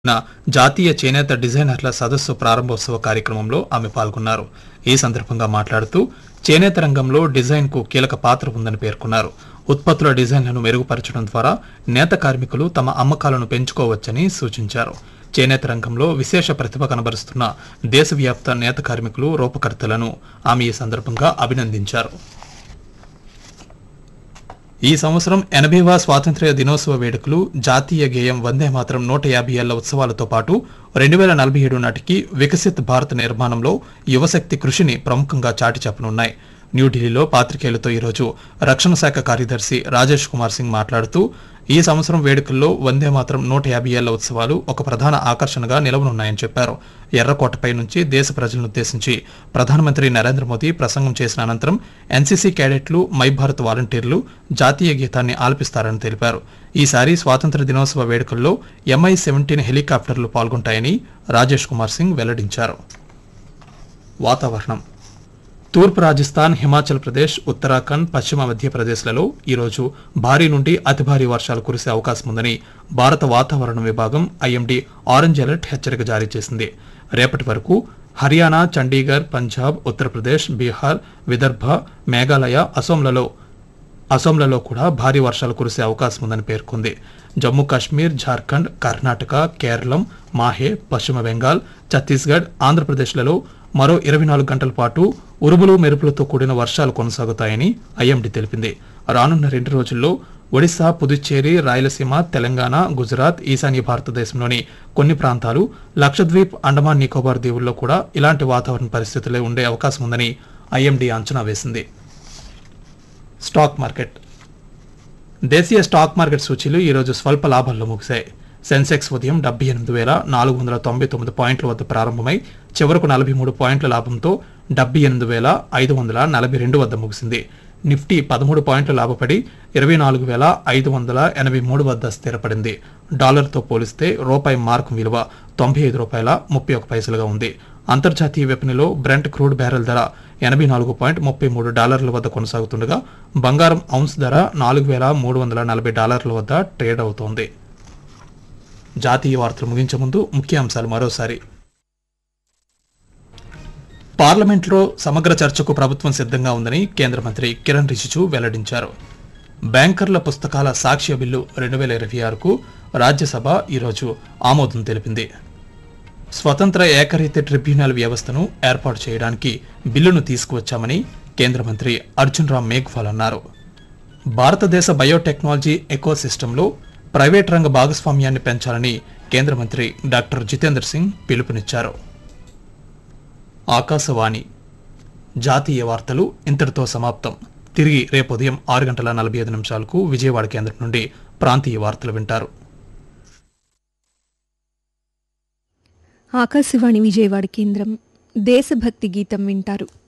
నా జాతీయ చేనేత డిజైనర్ల సదస్సు ప్రారంభోత్సవ కార్యక్రమంలో ఆమె పాల్గొన్నారు ఈ సందర్భంగా మాట్లాడుతూ చేనేత రంగంలో డిజైన్ కు కీలక పాత్ర ఉందని పేర్కొన్నారు ఉత్పత్తుల డిజైన్లను మెరుగుపరచడం ద్వారా నేత కార్మికులు తమ అమ్మకాలను పెంచుకోవచ్చని సూచించారు చేనేత రంగంలో విశేష ప్రతిభ కనబరుస్తున్న దేశవ్యాప్త నేత కార్మికులు రూపకర్తలను ఆమె ఈ సందర్భంగా అభినందించారు ఈ సంవత్సరం ఎనభైవ స్వాతంత్ర్య దినోత్సవ వేడుకలు జాతీయ గేయం వందే మాత్రం నూట యాభై ఏళ్ల ఉత్సవాలతో పాటు రెండు వేల నలభై ఏడు నాటికి వికసిత్ భారత్ నిర్మాణంలో యువశక్తి కృషిని ప్రముఖంగా చాటి చెప్పనున్నాయి న్యూఢిల్లీలో పాత్రికేయులతో ఈరోజు రక్షణ శాఖ కార్యదర్శి రాజేష్ కుమార్ సింగ్ మాట్లాడుతూ ఈ సంవత్సరం వేడుకల్లో వందే మాత్రం నూట యాభై ఏళ్ల ఉత్సవాలు ఒక ప్రధాన ఆకర్షణగా నిలవనున్నాయని చెప్పారు ఎర్రకోటపై నుంచి దేశ ప్రజలను ఉద్దేశించి ప్రధానమంత్రి నరేంద్ర మోదీ ప్రసంగం చేసిన అనంతరం ఎన్సీసీ క్యాడెట్లు మై భారత్ వాలంటీర్లు జాతీయ గీతాన్ని ఆలపిస్తారని తెలిపారు ఈసారి స్వాతంత్ర దినోత్సవ వేడుకల్లో ఎంఐ సెవెంటీన్ హెలికాప్టర్లు పాల్గొంటాయని రాజేష్ కుమార్ సింగ్ వెల్లడించారు వాతావరణం తూర్పు రాజస్థాన్ హిమాచల్ ప్రదేశ్ ఉత్తరాఖండ్ పశ్చిమ మధ్యప్రదేశ్లలో ఈరోజు భారీ నుండి అతి భారీ వర్షాలు కురిసే అవకాశం ఉందని భారత వాతావరణ విభాగం ఐఎండీ ఆరెంజ్ అలర్ట్ హెచ్చరిక జారీ చేసింది రేపటి వరకు హర్యానా చండీగఢ్ పంజాబ్ ఉత్తరప్రదేశ్ బీహార్ విదర్భ మేఘాలయ అసోంలలో అసోంలలో కూడా భారీ వర్షాలు కురిసే అవకాశం ఉందని పేర్కొంది జమ్మూ కాశ్మీర్ జార్ఖండ్ కర్ణాటక కేరళం మాహే పశ్చిమ బెంగాల్ ఛత్తీస్గఢ్ ఆంధ్రప్రదేశ్లలో మరో ఇరవై నాలుగు గంటల పాటు ఉరుములు మెరుపులతో కూడిన వర్షాలు కొనసాగుతాయని ఐఎండీ తెలిపింది రానున్న రెండు రోజుల్లో ఒడిశా పుదుచ్చేరి రాయలసీమ తెలంగాణ గుజరాత్ ఈశాన్య భారతదేశంలోని కొన్ని ప్రాంతాలు లక్షద్వీప్ అండమాన్ నికోబార్ దీవుల్లో కూడా ఇలాంటి వాతావరణ పరిస్థితులే ఉండే అవకాశం ఉందని ఐఎండీ అంచనా వేసింది స్టాక్ మార్కెట్ దేశీయ స్టాక్ మార్కెట్ సూచీలు ఈరోజు స్వల్ప లాభాల్లో ముగిశాయి సెన్సెక్స్ ఉదయం డెబ్బై ఎనిమిది వేల నాలుగు వందల తొంభై తొమ్మిది పాయింట్ల వద్ద ప్రారంభమై చివరకు నలభై మూడు పాయింట్ల లాభంతో డెబ్బై ఎనిమిది వేల ఐదు వందల నలభై రెండు వద్ద ముగిసింది నిఫ్టీ పదమూడు పాయింట్లు లాభపడి ఇరవై నాలుగు వేల ఐదు వందల ఎనభై మూడు వద్ద స్థిరపడింది డాలర్తో పోలిస్తే రూపాయి మార్కు విలువ తొంభై ఐదు రూపాయల ముప్పై ఒక పైసలుగా ఉంది అంతర్జాతీయ విపణిలో బ్రెంట్ క్రూడ్ బ్యారెల్ ధర ఎనభై నాలుగు పాయింట్ ముప్పై మూడు డాలర్ల వద్ద కొనసాగుతుండగా బంగారం ఔన్స్ ధర నాలుగు వేల మూడు వందల నలభై డాలర్ల వద్ద ట్రేడ్ అవుతోంది జాతీయ వార్తలు ముగించే ముందు ముఖ్య అంశాలు మరోసారి పార్లమెంట్లో సమగ్ర చర్చకు ప్రభుత్వం సిద్ధంగా ఉందని కేంద్ర మంత్రి కిరణ్ రిజిజు వెల్లడించారు బ్యాంకర్ల పుస్తకాల సాక్ష్య బిల్లు రెండు వేల ఇరవై ఆరుకు రాజ్యసభ ఈరోజు ఆమోదం తెలిపింది స్వతంత్ర ఏకరీతి ట్రిబ్యునల్ వ్యవస్థను ఏర్పాటు చేయడానికి బిల్లును తీసుకువచ్చామని కేంద్ర మంత్రి అర్జున్ రామ్ మేఘ్వాల్ అన్నారు భారతదేశ బయోటెక్నాలజీ ఎకోసిస్టంలో ప్రైవేట్ రంగ భాగస్వామ్యాన్ని పెంచాలని కేంద్ర మంత్రి డాక్టర్ జితేంద్ర సింగ్ పిలుపునిచ్చారు ఆకాశవాణి జాతీయ వార్తలు ఇంతటితో సమాప్తం తిరిగి రేపు ఉదయం ఆరు గంటల నలభై ఐదు నిమిషాలకు విజయవాడ కేంద్రం నుండి ప్రాంతీయ వార్తలు వింటారు ఆకాశవాణి విజయవాడ కేంద్రం దేశభక్తి గీతం వింటారు